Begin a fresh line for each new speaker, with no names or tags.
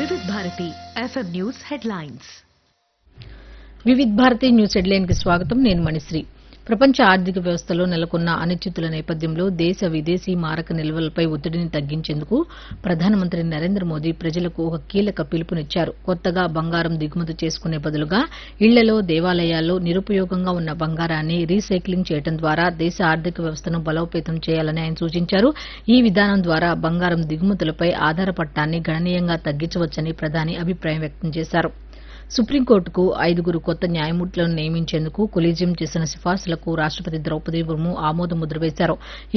వివిధ Bharati FM news headlines
Vividh Bharati news headline కి స్వాగతం నేను మణిశ్రీ ప్రపంచ ఆర్థిక వ్యవస్థలో నెలకొన్న అనిశ్చితుల నేపథ్యంలో దేశ విదేశీ మారక నిల్వలపై ఒత్తిడిని తగ్గించేందుకు ప్రధానమంత్రి నరేంద్ర మోదీ ప్రజలకు ఒక కీలక పిలుపునిచ్చారు కొత్తగా బంగారం దిగుమతి చేసుకునే బదులుగా ఇళ్లలో దేవాలయాల్లో నిరుపయోగంగా ఉన్న బంగారాన్ని రీసైక్లింగ్ చేయడం ద్వారా దేశ ఆర్థిక వ్యవస్థను బలోపేతం చేయాలని ఆయన సూచించారు ఈ విధానం ద్వారా బంగారం దిగుమతులపై ఆధారపడటాన్ని గణనీయంగా తగ్గించవచ్చని ప్రధాని అభిప్రాయం వ్యక్తం చేశారు సుప్రీంకోర్టుకు ఐదుగురు కొత్త న్యాయమూర్తులను నియమించేందుకు కొలీజియం చేసిన సిఫార్సులకు రాష్టపతి ద్రౌపది ముర్ము ఆమోద ముద్ర వేశారు